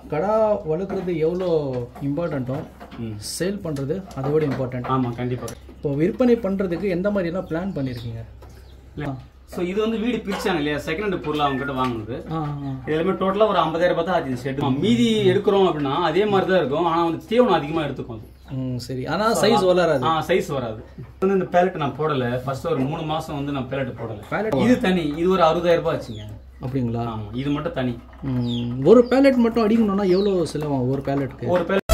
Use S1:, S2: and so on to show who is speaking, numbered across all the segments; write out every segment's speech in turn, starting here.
S1: கடா வளர்க்குறது எவ்வளோ இம்பார்ட்டண்ட்டோ
S2: ம்
S1: சேல் பண்ணுறது அதை விட இம்பார்ட்டன்ட்
S2: ஆமாம் கண்டிப்பாக
S1: இப்போ விற்பனை பண்ணுறதுக்கு எந்த மாதிரிலாம் பிளான் பண்ணியிருக்கீங்க
S2: இல்லை ஸோ இது வந்து வீடு பிரிச்சாங்க இல்லையா செகண்ட் ஹேண்ட் பொருள் அவங்க கிட்ட வாங்குனது
S1: ஆ ஆ
S2: இது எல்லாமே டோட்டலாக ஒரு ஐம்பதாயிரம் ரூபாய் தான் ஆச்சு ஷெட் மீதி எடுக்கிறோம் அப்படின்னா அதே மாதிரி தான் இருக்கும் ஆனால் வந்து தீவனம் அதிகமாக எடுத்துக்கும் அது
S1: ம் சரி ஆனால் சைஸ் வளராது
S2: ஆ சைஸ் வராது வந்து இந்த பேலட் நான் போடல ஃபர்ஸ்ட் ஒரு மூணு மாசம் வந்து நான் பேலட் போடல
S1: Pallet
S2: இது தனி இது ஒரு அறுபதாயிரம் ரூபாய் ஆச்சுங்க
S1: அப்படிங்களா
S2: ஆமா இது மட்டும் தனி
S1: ம், ஒரு பேலட் மட்டும் அடிக்கணும்னா எவ்வளோ செலவாகும் ஒரு பேலட்டுக்கு
S2: ஒரு பேலட்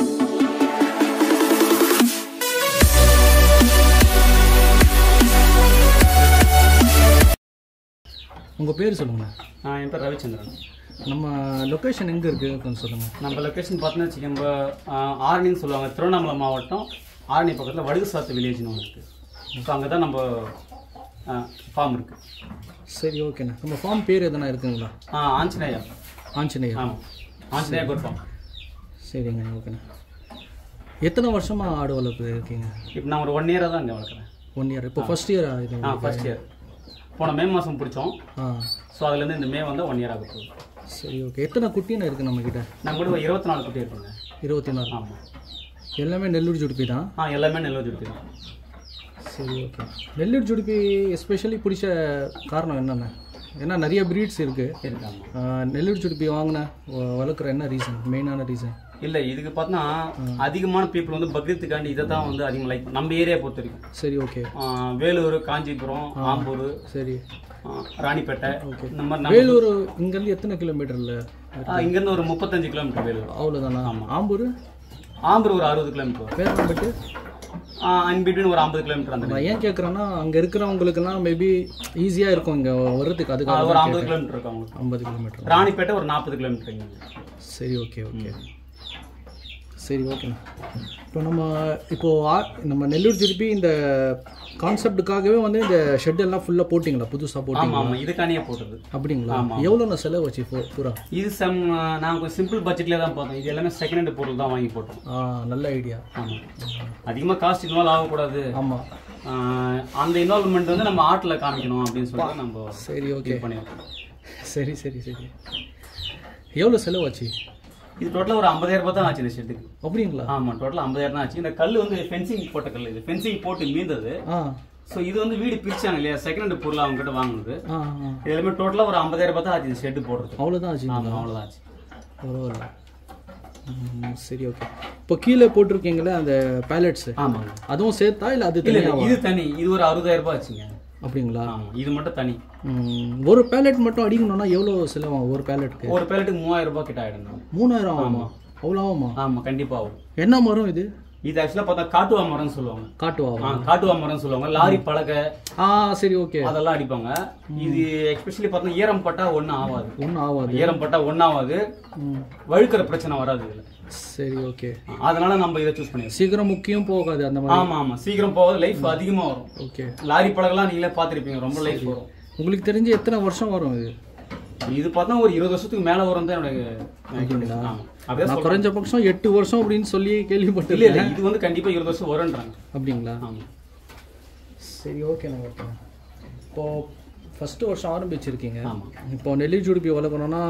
S1: உங்கள் பேர் சொல்லுங்கள்
S2: என் பேர் ரவிச்சந்திரன்
S1: நம்ம லொக்கேஷன் எங்கே இருக்குது கொஞ்சம் சொல்லுங்கள்
S2: நம்ம லொக்கேஷன் பார்த்தோன்னா வச்சுக்க நம்ம ஆ, ஆரணின்னு சொல்லுவாங்க திருவண்ணாமலை மாவட்டம் ஆரணி பக்கத்தில் வடுகுசாத்து வில்லேஜ்னு ஒன்று இருக்குது ஸோ அங்கே தான் நம்ம ஃபார்ம் இருக்குது
S1: சரி ஓகேண்ணா நம்ம ஃபார்ம் பேர் எதனா இருக்குங்களா
S2: ஆஞ்சநேயா
S1: ஆஞ்சநேயர்
S2: ஆமாம் ஆஞ்சநேயா கோட் ஃபார்ம்
S1: சரிங்க ஓகேண்ணா எத்தனை வருஷமாக ஆடு வளர்ப்பு இருக்கீங்க
S2: இப்போ நான் ஒரு ஒன் இயராக தான் இங்கே வளர்க்குறேன்
S1: ஒன் இயர் இப்போ ஃபர்ஸ்ட் இயரா இது
S2: ஆ ஃபர்ஸ்ட் இயர் போன மே மாதம் பிடிச்சோம்
S1: ஆ
S2: ஸோ அதுலேருந்து இந்த மே வந்து ஒன் இயர் ஆக போகுது
S1: சரி ஓகே எத்தனை குட்டின்னு இருக்குது நம்மக்கிட்ட
S2: நம்ம கூட ஒரு இருபத்தி நாலு குட்டி இருக்குங்க
S1: இருபத்தி நாலு
S2: ஆமாம்
S1: எல்லாமே நெல்லூர் ஜுடுப்பி தான்
S2: ஆ எல்லாமே நெல்வேலி இருக்கு
S1: சரி ஓகே நெல்லூர் ஜுடுப்பி எஸ்பெஷலி பிடிச்ச காரணம் என்னென்ன ஏன்னா நிறைய ப்ரீட்ஸ் இருக்குது
S2: இருக்கு ஆமாம்
S1: நெல்லூர் ஜுடுப்பி வாங்கின வளர்க்குற என்ன ரீசன் மெயினான ரீசன்
S2: இல்லை இதுக்கு பார்த்தா அதிகமான பீப்புள் வந்து பக்ரீத்துக்காண்டி இதை தான் வந்து அதிகமாக லைக் நம்ம ஏரியா பொறுத்த வரைக்கும்
S1: சரி ஓகே
S2: ஆ, வேலூர் காஞ்சிபுரம் ஆம்பூர்
S1: சரி
S2: ஆ, ராணிப்பேட்டை இந்த மாதிரி நம்ம
S1: வேலூர் இங்கேருந்து எத்தனை கிலோமீட்டரில்
S2: ஆ, இங்கேருந்து ஒரு முப்பத்தஞ்சு கிலோமீட்டர் வேலூர்
S1: அவ்வளோதானா ஆம்பூர்
S2: ஆம்பூர் ஒரு அறுபது கிலோமீட்டர்
S1: பேரம்பட்டு
S2: அன் பிட்வீன் ஒரு ஐம்பது கிலோமீட்டர் அந்த
S1: நான் ஏன் கேட்குறேன்னா அங்கே இருக்கிறவங்களுக்குலாம் மேபி ஈஸியாக இருக்கும் இங்கே வர்றதுக்கு அதுக்காக
S2: ஒரு ஐம்பது கிலோமீட்டர் இருக்கும் அவங்களுக்கு
S1: ஐம்பது கிலோமீட்டர்
S2: ராணிப்பேட்டை ஒரு நாற்பது கிலோமீட்டர் இங்க
S1: சரி ஓகே ஓகே சரி ஓகேண்ணா இப்போ நம்ம இப்போ ஆ- நம்ம நெல்லூர் திருப்பி இந்த கான்செப்டுக்காகவே வந்து இந்த ஷெட் எல்லாம் ஃபுல்லாக போட்டிங்களா புதுசாக போட்டிங்க
S2: ஆமா ஆமா இதுக்கானியே போட்டது
S1: அப்படிங்களா எவ்வளோண்ணா செலவு வச்சு பூ- பூரா
S2: இது சம் நான் கொஞ்சம் சிம்பிள் பட்ஜெட்லேயே தான் பார்த்தோம் இது எல்லாமே செகண்ட் ஹேண்ட் பொருள் தான் வாங்கி போட்டோம்
S1: ஆ நல்ல ஐடியா
S2: ஆமா அதிகமாக காஸ்ட் இன்வால்வ் ஆகக்கூடாது
S1: ஆமாம்
S2: ஆஹ் அந்த இன்வால்வ்மெண்ட் வந்து நம்ம ஆர்ட்ல காமிக்கணும் அப்படின்னு சொல்லிட்டு நம்ம
S1: சரி ஓகே
S2: இது பண்ணியிருக்கோம்
S1: சரி சரி சரி எவ்வளோ செலவு ஆச்சு
S2: இது டோட்டலாக ஒரு ஐம்பதாயிரம் ரூபாய் தான் ஆச்சு இந்த ஷெட்டுக்கு
S1: அப்படிங்களா
S2: ஆமா டோட்டலாக ஐம்பதாயிரம் தான் ஆச்சு இந்த கல் வந்து ஃபென்சிங் போட்ட கல் இது ஃபென்சிங் போட்டு மீந்தது
S1: ஆ
S2: ஸோ இது வந்து வீடு பிரிச்சாங்க இல்லையா செகண்ட் ஹேண்ட் பொருள் அவங்க கிட்ட வாங்குனது
S1: ஆ ஆ
S2: இது எல்லாமே டோட்டலாக ஒரு ஐம்பதாயிரம் ரூபாய் தான் ஆச்சு இந்த ஷெட்டு போடுறது
S1: அவ்வளோதான் ஆச்சு
S2: ஆமா அவ்வளோதான் ஆச்சு
S1: பரவாயில்ல ம், சரி ஓகே இப்போ கீழே போட்டிருக்கீங்களே அந்த பேலட்ஸு
S2: ஆமாங்க
S1: அதுவும் சேர்த்தா இல்லை அது
S2: இல்ல
S1: தனியா
S2: இல்ல, இது தனி இது ஒரு அறுபதாயிரம் ரூபாய் ஆச்சுங்க
S1: அப்படிங்களா
S2: ஆமா இது மட்டும் தனி
S1: ம், ஒரு பேலட் மட்டும் அடிக்கணும்னா எவ்வளோ செலவாகும் ஒரு பேலட்டுக்கு
S2: ஒரு பேலட்டுக்கு மூவாயிரம் ரூபாய் கிட்ட ஆயிடுங்க
S1: மூணாயிரம் ஆகுமா அவ்வளோ ஆகுமா
S2: ஆமா கண்டிப்பா ஆகும்
S1: என்ன மரம் இது
S2: இது ஆக்சுவலா பார்த்தா காட்டுவா மரம்னு சொல்லுவாங்க
S1: காட்டுவாவா
S2: ஆ, காட்டுவா மரம்னு சொல்லுவாங்க லாரி பலகை
S1: ஆ சரி ஓகே
S2: அதெல்லாம் அடிப்பாங்க இது எஸ்பெஷலி பார்த்தா ஈரம் பட்டா ஒன்றும் ஆகாது
S1: ஒன்றும் ஆகாது
S2: ஈரம் பட்டா ஒன்றும் ஆகாது
S1: ம்
S2: வழுக்கிற பிரச்சனை வராது இதுல
S1: சரி ஓகே
S2: அதனால நம்ம இதை சூஸ் பண்ணிருக்கோம்
S1: சீக்கிரம் முக்கியம் போகாது அந்த மாதிரி
S2: ஆமா ஆமா சீக்கிரம் போகாது லைஃப் அதிகமா வரும்
S1: ஓகே
S2: லாரி பலகெல்லாம் நீங்களே பார்த்திருப்பீங்க ரொம்ப லைஃப் வரும்
S1: உங்களுக்கு தெரிஞ்சு எத்தனை வருஷம் வரும் இது
S2: இது பார்த்தா ஒரு இருபது வருஷத்துக்கு மேல வரும் தான் என்னோட ஆமா அப்படியே
S1: நான் குறைஞ்சபட்சம் எட்டு வருஷம் அப்படின்னு சொல்லி
S2: இல்ல
S1: கேள்விப்பட்டிருக்கேன்
S2: இல்ல இது வந்து கண்டிப்பா இருபது வருஷம் வரும்ன்றாங்க
S1: அப்படிங்களா
S2: ஆமா
S1: சரி ஓகேண்ணா ஓகேண்ணா இப்போ ஃபஸ்ட்டு வருஷம் ஆரம்பிச்சிருக்கீங்க
S2: ஆமா
S1: இப்போ நெல்லி ஜுடுப்பி வளர்க்கணும்னா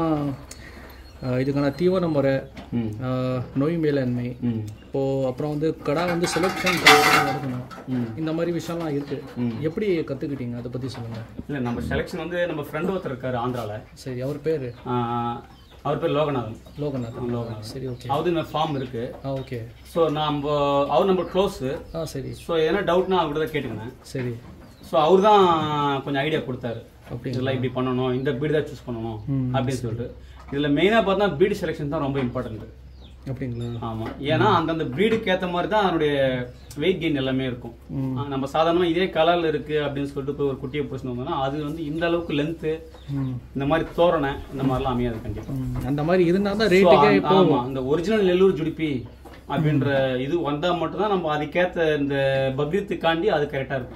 S1: அஹ், இதுக்கான தீவன முறை
S2: ம்
S1: அஹ், நோய் மேலாண்மை
S2: ம்
S1: இப்போ அப்புறம் வந்து கடா வந்து செலெக்ஷன் வளர்க்கணும்
S2: ம்.
S1: இந்த மாதிரி விஷயம்லாம் இருக்கு
S2: ம்.
S1: எப்படி கற்றுக்கிட்டீங்க அதை பற்றி சொல்லுங்க
S2: இல்ல நம்ம செலெக்ஷன் வந்து நம்ம ஃப்ரெண்ட் ஒருத்தர் இருக்காரு ஆந்திரால
S1: சரி அவர் பேர்
S2: ஆஹ் அவர் பேர் லோகநாதன்
S1: லோகநாதன்
S2: லோகநாதன்
S1: சரி ஓகே
S2: அவரு இந்த ஃபார்ம் இருக்கு
S1: ஆ ஓகே
S2: ஸோ நம்ம அவர் நம்ம க்ளோஸ்
S1: ஆ சரி
S2: ஸோ எதனா டவுட்னா அவர்கிட்ட தான் கேட்டுக்கினேன்
S1: சரி
S2: ஸோ அவர் தான் கொஞ்சம் ஐடியா கொடுத்தாரு
S1: அப்படிங்களா?
S2: இதெல்லாம் இப்படி பண்ணணும் இந்த பீடு தான் சூஸ் பண்ணணும் அப்படின்னு சொல்லிட்டு இதுல மெயினா பார்த்தா பீடு செலெக்ஷன் தான் ரொம்ப இம்பார்ட்டன்ட்
S1: அப்படிங்களா
S2: ஆமா ஏன்னா அந்தந்த ப்ரீடுக்கு ஏத்த மாதிரி தான் அதனுடைய வெயிட் கெயின் எல்லாமே இருக்கும்
S1: ம்.
S2: ஆ, நம்ம சாதாரணமா இதே கலர்ல இருக்கு அப்படின்னு சொல்லிட்டு போய் ஒரு குட்டியை பிடிச்சிட்டு வந்தோம்னா அது வந்து இந்த அளவுக்கு லென்த்து
S1: ம்
S2: இந்த மாதிரி தோரணை இந்த மாதிரிலாம் அமையாது கண்டிப்பா
S1: ம். அந்த மாதிரி இருந்தால் தான்
S2: So,
S1: ரேட்டுக்கே
S2: அந்த- ஆமா இந்த ஒரிஜினல் நெல்லூர் ஜுடிப்பி அப்படின்ற இது வந்தா மட்டும்தான் நம்ம அதுக்கேத்த இந்த பக்ரீத்துக்காண்டி அது கரெக்டா இருக்கும்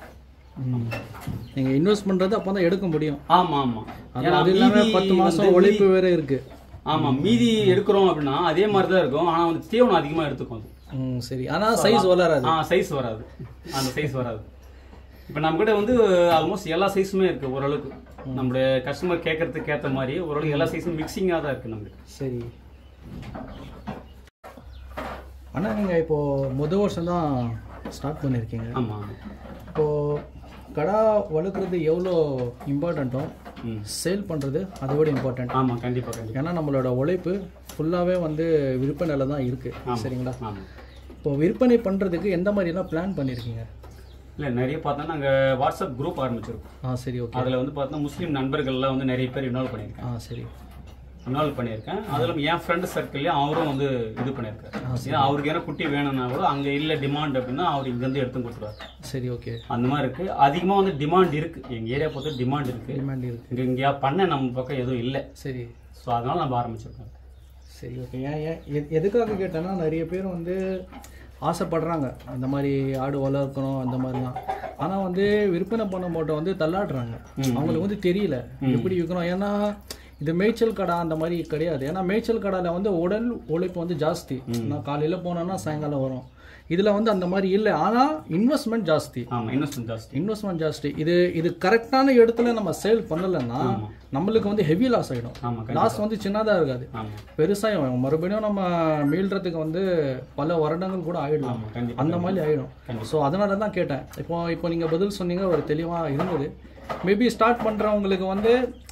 S1: நீங்கள் இன்வெஸ்ட் பண்ணுறது அப்போ தான் எடுக்க முடியும்
S2: ஆமா ஆமா
S1: அது
S2: ஏன்னா
S1: அது இல்லாமல்
S2: மீதி
S1: பத்து மாதம்
S2: வந்து
S1: உழைப்பு வேற இருக்கு
S2: ஆமா மீதி எடுக்கிறோம் அப்படின்னா அதே மாதிரி தான் இருக்கும் ஆனா வந்து தீவனம் அதிகமா எடுத்துக்கும் அது
S1: ம் சரி ஆனால் சைஸ் வளராது
S2: ஆ சைஸ் வராது அந்த சைஸ் வராது இப்போ நம்ம கிட்ட வந்து ஆல்மோஸ்ட் எல்லா சைஸுமே இருக்கு ஓரளவுக்கு நம்மளுடைய கஸ்டமர் கேட்கறதுக்கு ஏற்ற மாதிரி ஓரளவுக்கு எல்லா சைஸும் மிக்சிங்காக தான் இருக்கு நம்மளுக்கு
S1: சரி அண்ணா நீங்கள் இப்போது முத வருஷம் தான் ஸ்டார்ட் பண்ணியிருக்கீங்க
S2: ஆமாம்
S1: இப்போது கடா வளர்க்குறது எவ்வளோ இம்பார்ட்டண்ட்டோ
S2: ம்
S1: சேல் பண்ணுறது அதை விட இம்பார்ட்டண்ட்
S2: ஆமாம் கண்டிப்பாக கண்டிப்பாக
S1: ஏன்னா நம்மளோட உழைப்பு ஃபுல்லாகவே வந்து விற்பனையில் தான் இருக்குது சரிங்களா
S2: ஆமாம்
S1: இப்போ விற்பனை பண்ணுறதுக்கு எந்த மாதிரிலாம் பிளான் பண்ணியிருக்கீங்க
S2: இல்லை நிறைய பார்த்தா நாங்கள் வாட்ஸ்அப் குரூப் ஆரம்பிச்சிருக்கோம்
S1: ஆ சரி ஓகே
S2: அதில் வந்து பார்த்தா முஸ்லீம் நண்பர்கள்லாம் வந்து நிறைய பேர் இன்வால்வ் பண்ணியிருக்கேன்
S1: ஆ சரி
S2: இன்வால்வ் பண்ணியிருக்கேன் அதில் என் ஃப்ரெண்டு சர்க்கிள்லேயும் அவரும் வந்து இது பண்ணியிருக்காரு ஏன்னா அவருக்கு ஏன்னா குட்டி வேணும்னா கூட அங்கே இல்லை டிமாண்ட் அப்படின்னா அவர் இங்கேருந்து எடுத்து கொடுத்துருவாரு
S1: சரி ஓகே
S2: அந்த மாதிரி இருக்குது அதிகமாக வந்து டிமாண்ட் இருக்குது எங்கள் ஏரியா பொறுத்த டிமாண்ட் இருக்குது
S1: டிமாண்ட் இருக்குது
S2: இங்கே இங்கேயா பண்ண நம்ம பக்கம் எதுவும் இல்லை
S1: சரி
S2: ஸோ அதனால நம்ம ஆரம்பிச்சிருக்கோம்
S1: சரி ஓகே ஏன் ஏன் எது- எதுக்காக கேட்டேன்னா நிறைய பேர் வந்து ஆசைப்படுறாங்க இந்த மாதிரி ஆடு வளர்க்கணும் அந்த மாதிரிலாம் ஆனால் வந்து விற்பனை பண்ண மாட்டோம் வந்து தள்ளாடுறாங்க அவங்களுக்கு வந்து தெரியல எப்படி விற்கணும் ஏன்னா இது மேய்ச்சல் கடை அந்த மாதிரி கிடையாது ஏன்னா மேய்ச்சல் கடையில் வந்து உடல் உழைப்பு வந்து ஜாஸ்தி நான் காலையில் போனேன்னா சாயங்காலம் வரும் இதில் வந்து அந்த மாதிரி இல்லை ஆனால் இன்வெஸ்ட்மெண்ட் ஜாஸ்தி
S2: ஆமாம் இன்வெஸ்ட்மெண்ட் ஜாஸ்தி
S1: இன்வெஸ்ட்மெண்ட் ஜாஸ்தி இது இது கரெக்டான இடத்துல நம்ம சேல் பண்ணலைன்னா நம்மளுக்கு வந்து ஹெவி லாஸ் ஆகிடும்
S2: ஆமாம்
S1: லாஸ் வந்து சின்னதாக இருக்காது
S2: ஆமாம்
S1: பெருசாக மறுபடியும் நம்ம மீள்றதுக்கு வந்து பல வருடங்கள் கூட ஆயிடலாம்
S2: ஆமாம் கண்டிப்பாக
S1: அந்த மாதிரி ஆயிடும் ஸோ அதனால தான் கேட்டேன் இப்போ இப்போ நீங்கள் பதில் சொன்னீங்க ஒரு தெளிவாக இருந்தது மேபி ஸ்டார்ட் பண்ணுறவங்களுக்கு வந்து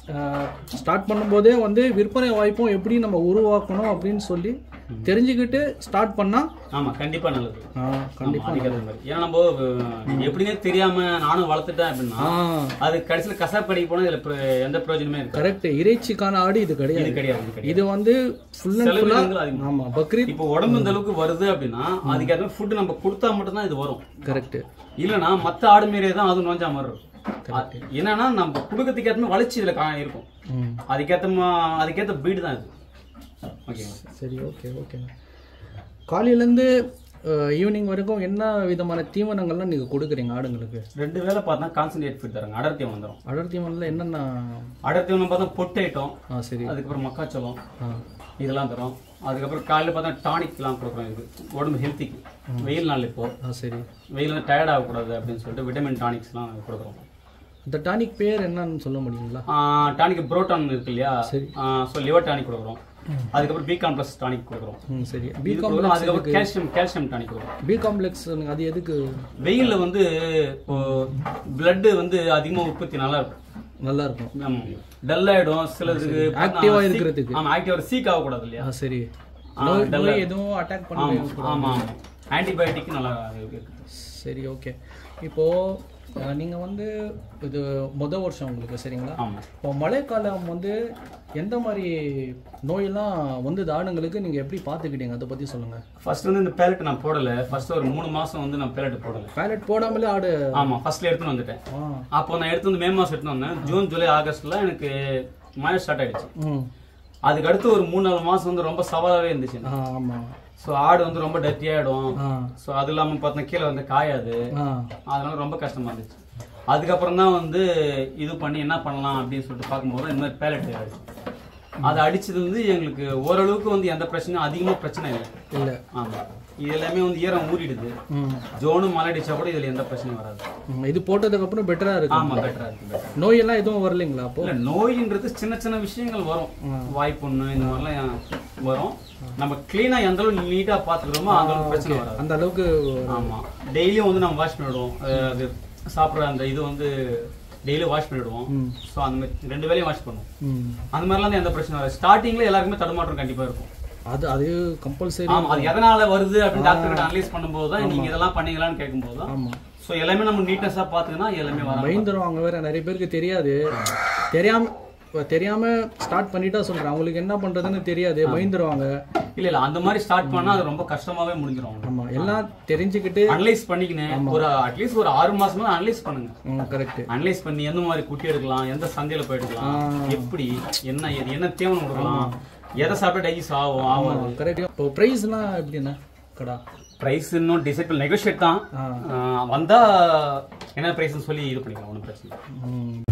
S1: ஸ்டார்ட் பண்ணும்போதே வந்து விற்பனை வாய்ப்பும் எப்படி நம்ம உருவாக்கணும் அப்படின்னு சொல்லி தெரிஞ்சுக்கிட்டு ஸ்டார்ட் பண்ணால்
S2: ஆமாம் கண்டிப்பாக நல்லது
S1: கண்டிப்பாக
S2: அதுக்கு ஏற்ற மாதிரி ஏன்னா நம்ம அஹ், எப்படின்னே தெரியாம நானும் வளர்த்துட்டேன் அப்படின்னா
S1: ஆ
S2: அது கடைசியில் கசாப்படிக்கு போனால் இதில் பிர- எந்த பிரயோஜனமே இருக்காது
S1: கரெக்ட் இறைச்சிக்கான ஆடு இது கிடையாது
S2: இது கிடையாது இது கிடையாது
S1: இது வந்து ஃபுல் அண்ட் ஃபுல்லாக
S2: செலவினங்கள் அதிகம்
S1: ஆமாம் பக்ரீத்
S2: இப்போ உடம்பு இந்த அளவுக்கு வருது அப்படின்னா அதுக்கேற்ற ஃபுட் நம்ம கொடுத்தா மட்டும்தான் இது வரும்
S1: கரெக்ட்
S2: இல்லைன்னா மற்ற ஆடு மாரியே தான் அது நோஞ்சா மாதிரி இருக்கும் அது என்னன்னா நம்ம குடுக்கத்துக்கு ஏற்ற மாதிரி வளர்ச்சி இதில் கா இருக்கும்
S1: ம்
S2: அதுக்கேற்ற மா- அதுக்கேற்ற பீடு தான் இது ஓகேங்களா
S1: சரி ஓகே ஓகேங்க காலையிலேருந்து ஈவினிங் வரைக்கும் என்ன விதமான தீவனங்கள்லாம் நீங்கள் கொடுக்குறீங்க ஆடுங்களுக்கு
S2: ரெண்டு வேளை பார்த்தா கான்சன்ட்ரேட் ஃபீட் தராங்க அடர்த்தியம் வந்துடும்
S1: அடர் தீவனம்ல என்னென்ன
S2: அடர்த்தியம் பார்த்தா பொட்டு ஐட்டம்
S1: ஆ சரி
S2: அதுக்கப்புறம் மக்காச்சோளம்
S1: ஆ
S2: இதெல்லாம் தரோம் அதுக்கப்புறம் காலையில் பார்த்தா டானிக்லாம் கொடுக்குறோம் இது உடம்பு ஹெல்த்திக்கு வெயில் நாள் இப்போ
S1: ஆ சரி
S2: வெயில் டயர்ட் ஆகக்கூடாது அப்படின்னு சொல்லிட்டு விட்டமின் டானிக்ஸ்லாம் கொடுக்குறோம்
S1: இந்த டானிக் பேர் என்னன்னு சொல்ல முடியுங்களா
S2: டானிக் புரோட்டான் இருக்கு இல்லையா
S1: சரி.
S2: ஸோ லிவர் டானிக் கொடுக்குறோம் அதுக்கப்புறம் பி காம்ப்ளெக்ஸ் டானிக் கொடுக்குறோம்
S1: ம் சரி பி
S2: இது கொடுக்குறோம். அதுக்கப்புறம் கால்சியம் கால்சியம் டானிக் கொடுக்குறோம்
S1: பி காம்ப்ளெக்ஸ் அது எதுக்கு
S2: வெயிலில் வந்து இப்போ பிளட்டு வந்து அதிகமாக உற்பத்தி நல்லா இருக்கும்
S1: நல்லா இருக்கும்
S2: டல் ஆயிடும் சிலதுக்கு
S1: ஆக்டிவா இருக்கிறதுக்கு
S2: ஆமா ஆக்டிவா சீக் ஆகக்கூடாது இல்லையா
S1: ஆ சரி
S2: ஆ,
S1: நோய்
S2: dull
S1: நோய் எதுவும் அட்டாக் பண்ண
S2: ஆமா ஆமா ஆமா ஆன்டிபயோட்டிக் நல்லா இருக்கு
S1: சரி ஓகே இப்போ அஹ், நீங்க வந்து இது முத வருஷம் உங்களுக்கு சரிங்களா
S2: ஆமா
S1: இப்போ மழைக்காலம் வந்து எந்த மாதிரி நோயெல்லாம் வந்து ஆடுங்களுக்கு நீங்க எப்படி பார்த்துக்கிட்டீங்க அதை பத்தி சொல்லுங்க
S2: ஃபர்ஸ்ட் வந்து இந்த பேலட் நான் போடல ஃபர்ஸ்ட் ஒரு மூணு மாசம் வந்து நான் பேலட் போடல
S1: பேலட் போடாமலே ஆடு
S2: ஆமா ஃபர்ஸ்ட்ல எடுத்துன்னு வந்துட்டேன்
S1: ஆ
S2: அப்போ நான் எடுத்து வந்து மே மாசம் எடுத்துன்னு வந்தேன் ஜூன் ஜூலை ஆகஸ்ட்ல எனக்கு மழை ஸ்டார்ட் ஆயிடுச்சு
S1: ம்
S2: அதுக்கு அடுத்து ஒரு மூணு நாலு மாசம் வந்து ரொம்ப சவாலாவே இருந்துச்சு
S1: ஆ ஆமா
S2: ஸோ ஆடு வந்து ரொம்ப டர்ட்டி ஆயிடும்
S1: ஆ
S2: ஸோ அது இல்லாம பார்த்தா கீழே வந்து காயாது
S1: ஆ
S2: அதனால ரொம்ப கஷ்டமா இருந்துச்சு அதுக்கப்புறம் தான் வந்து இது பண்ணி என்ன பண்ணலாம் அப்படின்னு சொல்லிட்டு பார்க்கும்போது இந்த மாதிரி பேலட் ஆயிடுச்சு அது அடிச்சது வந்து எங்களுக்கு ஓரளவுக்கு வந்து எந்த பிரச்சனையும் அதிகமாக பிரச்சனை இல்லை
S1: இல்ல
S2: ஆமா இது எல்லாமே வந்து ஈரம் ஊறிடுது
S1: ம்
S2: ஜோனு மழை அடிச்சா கூட இதுல எந்த பிரச்சனையும் வராது
S1: ம், இது போட்டதுக்கு அப்புறம் பெட்டரா இருக்கு
S2: ஆமா பெட்டரா இருக்கு better.
S1: நோயெல்லாம் எதுவும் வரலைங்களா அப்போ
S2: இல்ல நோயின்றது சின்ன சின்ன விஷயங்கள் வரும் வாய்ப்புண்ணு இந்த மாதிரிலாம் வரும் நம்ம கிளீனா எந்த அளவுக்கு நீட்டா பாத்துக்கிறோமோ அந்த அளவுக்கு பிரச்சனை வராது
S1: அந்த அளவுக்கு
S2: ஆமா டெய்லியும் வந்து நம்ம வாஷ் பண்ணிடுவோம் அது அது சாப்பிட்ற அந்த இது வந்து டெய்லியும் வாஷ் பண்ணிடுவோம்
S1: ம்
S2: ஸோ அந்த மாதிரி ரெண்டு வேலையும் வாஷ் பண்ணுவோம்
S1: ம்
S2: அந்த மாதிரிலாம் வந்து எந்த பிரச்சனை வராது ஸ்டார்டிங்ல எல்லாருக்குமே தடுமாற்றம் கண்டிப்பா இருக்கும்
S1: அது அது கம்பல்சரி
S2: ஆமா அது எதனால வருது அப்படின்னு டாக்டர் கிட்ட அனலைஸ் பண்ணும்போது தான் நீங்க இதெல்லாம் பண்ணீங்களான்னு கேட்கும்போது தான்
S1: ஆமா
S2: ஸோ எல்லாமே நம்ம நீட்னஸா பாத்துக்கினா எல்லாமே வரும்
S1: பயந்துருவாங்க வேற நிறைய பேருக்கு தெரியாது தெரியாம இப்ப தெரியாம ஸ்டார்ட் பண்ணிட்டா சொல்றேன் அவங்களுக்கு என்ன பண்றதுன்னு தெரியாது பயந்துருவாங்க
S2: இல்ல இல்ல அந்த மாதிரி ஸ்டார்ட் பண்ணா அது ரொம்ப கஷ்டமாவே முடிஞ்சிரும்
S1: ஆமா எல்லாம் தெரிஞ்சுக்கிட்டு
S2: அனலைஸ் பண்ணிக்கினேன் ஒரு அட்லீஸ்ட் ஒரு ஆறு மாசமா அனலைஸ் பண்ணுங்க
S1: கரெக்ட்
S2: அனலைஸ் பண்ணி எந்த மாதிரி குட்டி எடுக்கலாம் எந்த சந்தையில போய் எடுக்கலாம் எப்படி என்ன ஏது என்ன தேவை கொடுக்கலாம் எதை சாப்பிட்டா டைஜஸ்ட் ஆகும் ஆகும்
S1: கரெக்ட் இப்போ ப்ரைஸ்லாம் எப்படிண்ணா கடா
S2: பிரைஸ் இன்னும் டிசைட் பண்ணி நெகோஷியேட் தான்
S1: ஆ.
S2: ஆஹ் வந்தா என்ன பிரைஸ்னு சொல்லி இது பண்ணிக்கலாம் ஒன்றும் பிரச்சனை இல்லை.
S1: ம்,